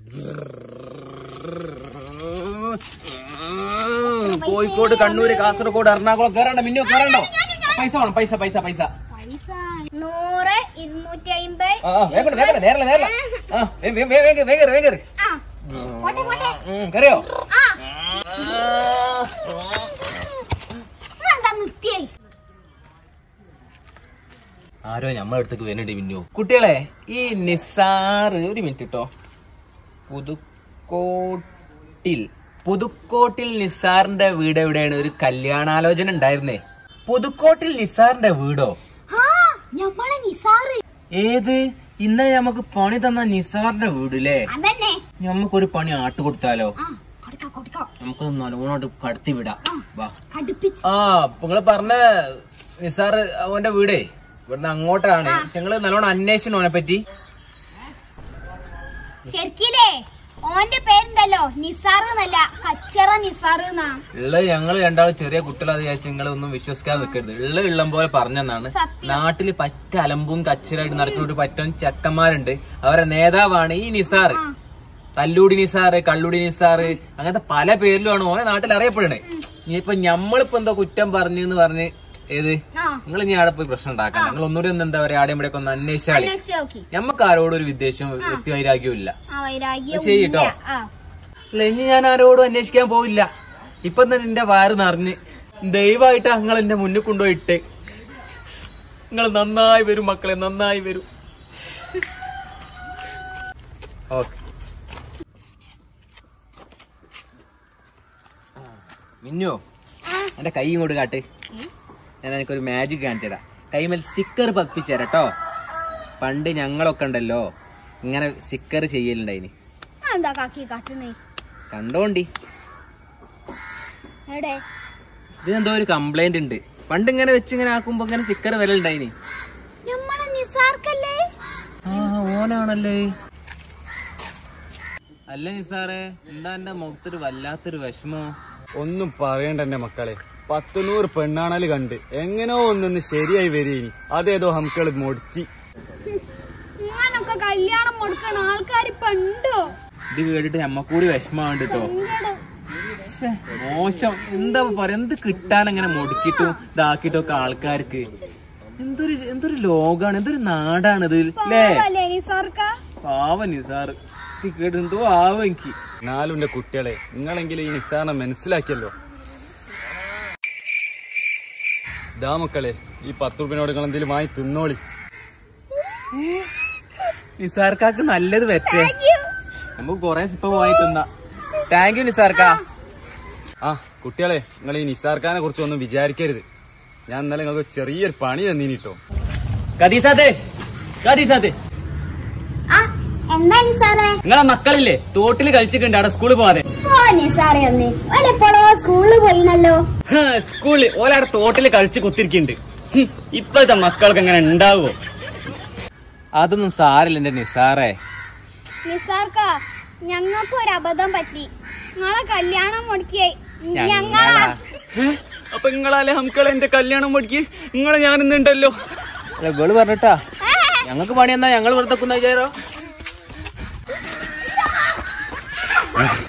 കോഴിക്കോട് കണ്ണൂര് കാസർഗോഡ് എറണാകുളം കേറണ്ട മിന്നു കേറണ്ടോ പൈസ വേണം പൈസ പൈസ പൈസ പൈസ നൂറ് ഇരുന്നൂറ്റി അമ്പത് ആ ആ, വേഗം വേഗം നേരല നേരല ആ വേ- വേ- വേ- വേഗം വേഗം വേഗം ആ പോട്ടെ പോട്ടെ കറിയോ ആ എന്താ നിർത്തിയേ ആരോ ഞമ്മടെ അടുത്തേക്ക് വരുന്നുണ്ട് മിന്നു കുട്ടികളെ ഈ നിസാറ് ഒരു മിനിറ്റ് കേട്ടോ പുതുക്കോട്ടിൽ പുതുക്കോട്ടിൽ നിസാറിന്റെ വീട് എവിടെയാണ് ഒരു കല്യാണാലോചന ഉണ്ടായിരുന്നേ പുതുക്കോട്ടിൽ നിസാറിന്റെ വീടോ ആ ഞമ്മളെ നിസാറ് ഏത് ഇന്നലെ നമുക്ക് പണി തന്ന നിസാറിന്റെ വീടില്ലേ അതന്നെ നമുക്കൊരു പണി ആട്ട് കൊടുത്താലോ ആ കൊടുക്കാം കൊടുക്കാം നമുക്ക് നല്ലോണോട്ട് കടത്തി വിടാം വാ കടുപ്പിച്ച് ആ നിങ്ങള് പറഞ്ഞ നിസാറ് അവന്റെ വീടേ ഇവിടുന്ന് അങ്ങോട്ടാണ് പക്ഷെ നിങ്ങള് നല്ലോണം അന്വേഷിച്ചു അവനെ പറ്റി ശരിക്കില്ലേ ഓന്റെ പേരുണ്ടല്ലോ നിസാറ് എന്നല്ല കച്ചറ നിസാറ് എന്നാ ഉള്ളത് ഞങ്ങള് രണ്ടാളും ചെറിയ കുട്ടികളത് വിചാരിച്ച് നിങ്ങൾ ഒന്നും വിശ്വസിക്കാതെ നിൽക്കരുത് ഉള്ള ഇള്ളം പോലെ പറഞ്ഞെന്നാണ് സത്യം. നാട്ടില് പറ്റ അലമ്പും കച്ചിലായിട്ട് നടക്കുന്ന ഒരു പറ്റം ചെക്കന്മാരുണ്ട് അവരെ നേതാവാണ് ഈ നിസാറ് ആ. തല്ലൂടി നിസാറ് കള്ളുടി നിസാറ് അങ്ങനത്തെ പല പേരിലുമാണ് ഓനെ നാട്ടിൽ അറിയപ്പെടുന്നത് ഇനിയിപ്പൊ ഞമ്മളിപ്പോ എന്തോ കുറ്റം പറഞ്ഞു എന്ന് പറഞ്ഞ് ഏത് ആ നിങ്ങൾ ഇനി ആടെ പോയി പ്രശ്നം ഉണ്ടാക്കാൻ നിങ്ങൾ ഒന്നുകൂടി ഒന്ന് എന്താ പറയാ ആടെയും ഇവിടെ ഒന്ന് അന്വേഷിച്ചാളി അന്വേഷിച്ച് നോക്കി ഞമ്മക്ക് ആരോടും ഒരു വിദ്വേഷവും വ്യക്തിവൈരാഗ്യവും ഇല്ല ആ വൈരാഗ്യം ചെയ്യട്ടോ. ഇല്ല. ആ അല്ല ഇനി ഞാൻ ആരോടും അന്വേഷിക്കാൻ പോവില്ല ഇപ്പൊ തന്നെ എന്റെ വയറ് നിറഞ്ഞ് ദയവായിട്ട് നിങ്ങൾ എന്റെ മുന്നിൽ കൊണ്ടുപോയിട്ട് നിങ്ങൾ നന്നായി വരും മക്കളെ നന്നായി വരും ഓക്കെ മിന്നോ എന്റെ കൈ ഇങ്ങോട്ട് കാട്ട് ഞാൻ എനിക്കൊരു മാജിക് കാണിച്ചുതരാം കൈമേൽ സ്റ്റിക്കർ പതിപ്പിച്ചു തരാം കേട്ടോ പണ്ട് ഞങ്ങളൊക്കെ ഉണ്ടല്ലോ ഇങ്ങനെ സ്റ്റിക്കർ ചെയ്യലുണ്ടായിന് ആ, എന്താ കാക്കി കാട്ടുന്നേ കണ്ടോണ്ടി എവിടെ ഇതിനെന്തോ ഒരു കംപ്ലൈന്റ് ഉണ്ട് പണ്ട് ഇങ്ങനെ വെച്ച് ഇങ്ങനെ ആക്കുമ്പോ ഇങ്ങനെ സ്റ്റിക്കർ വില ഉണ്ടായിനി നമ്മളെ നിസാർക്കല്ലേ ആ ഓനാണല്ലേ അല്ല നിസാറേ എന്താ എന്റെ മുഖത്തൊരു വല്ലാത്തൊരു വിഷമോ ഒന്നും പറയണ്ട എന്റെ മക്കളെ പത്തുനൂറ് പെണ്ണാണല് കണ്ട് എങ്ങനോ ഒന്നൊന്ന് ശരിയായി വരീനി അതേതോ ഹംക്കള് മുടക്കി ഞാനൊക്കെ കല്യാണം മുടക്കണ ആൾക്കാർ പണ്ടോ ഇത് കേട്ടിട്ട് നമ്മക്കൂടി വിഷമാണ്ട് കേട്ടോ ശ്ശെ, മോശം എന്താ പറയാ എന്ത് കിട്ടാൻ അങ്ങനെ മുടുക്കിട്ടും ഇതാക്കിട്ടും ഒക്കെ ആൾക്കാർക്ക് എന്തൊരു എന്തൊരു ലോകാണ് എന്തൊരു നാടാണിത് അല്ലേ അല്ലേ നിസാർക്ക പാവ നിസാർ ഇത് കേട്ട് എന്തോ ആവും എനിക്ക് നാലും എന്റെ കുട്ടികളെ നിങ്ങളെങ്കിലും ഈ നിസ്സാരണം മനസ്സിലാക്കിയല്ലോ ദാ മക്കളെ ഈ പത്ത് രൂപനോട് നിങ്ങൾ എന്തെങ്കിലും വാങ്ങി തിന്നോളി നിസാർക്കാക്ക് നല്ലത് പറ്റേ നമുക്ക് കൊറേ ഇപ്പൊ പോയി തിന്ന താങ്ക് യു നിസാർക്കാ ആ കുട്ടികളെ നിങ്ങൾ ഈ നിസ്സാർഖാനെ കുറിച്ച് ഒന്നും വിചാരിക്കരുത് ഞാൻ ഇന്നലെ നിങ്ങൾക്ക് ചെറിയൊരു പണി തന്നീനിട്ടോ കദീസാത്തെ കദീസാത്തെ ആ എന്താ നിസാറേ നിങ്ങളെ മക്കളില്ലേ തോട്ടില് കളിച്ചിട്ടുണ്ട് അവിടെ സ്കൂളിൽ പോവാതെ ഓ നിസാറേ ഒന്ന് ഓലെപ്പോഴോ സ്കൂളിൽ പോയിണല്ലോ സ്കൂളിൽ ഓലാടെ തോട്ടില് കളിച്ച് കുത്തിരിക്കുന്നുണ്ട് ഹും, ഇപ്പോഴത്തെ മക്കൾക്ക് എങ്ങനെ ഉണ്ടാവോ അതൊന്നും സാരില്ല എന്റെ നിസാറേ നിസാർക്ക ഞങ്ങൾക്ക് ഒരു അബദ്ധം പറ്റി നിങ്ങളെ കല്യാണം മുടക്കിയേ ഞങ്ങളാ? ഞങ്ങളാ അപ്പൊ നിങ്ങളാലേ ഹംക്കളെ എന്റെ കല്യാണം മുടക്കി നിങ്ങളെ ഞാനിന്നുണ്ടല്ലോ അല്ല ഗോള് പറഞ്ഞിട്ടാ ഞങ്ങൾക്ക് പണി എന്നാ ഞങ്ങൾ വെറുതെ വിചാരോ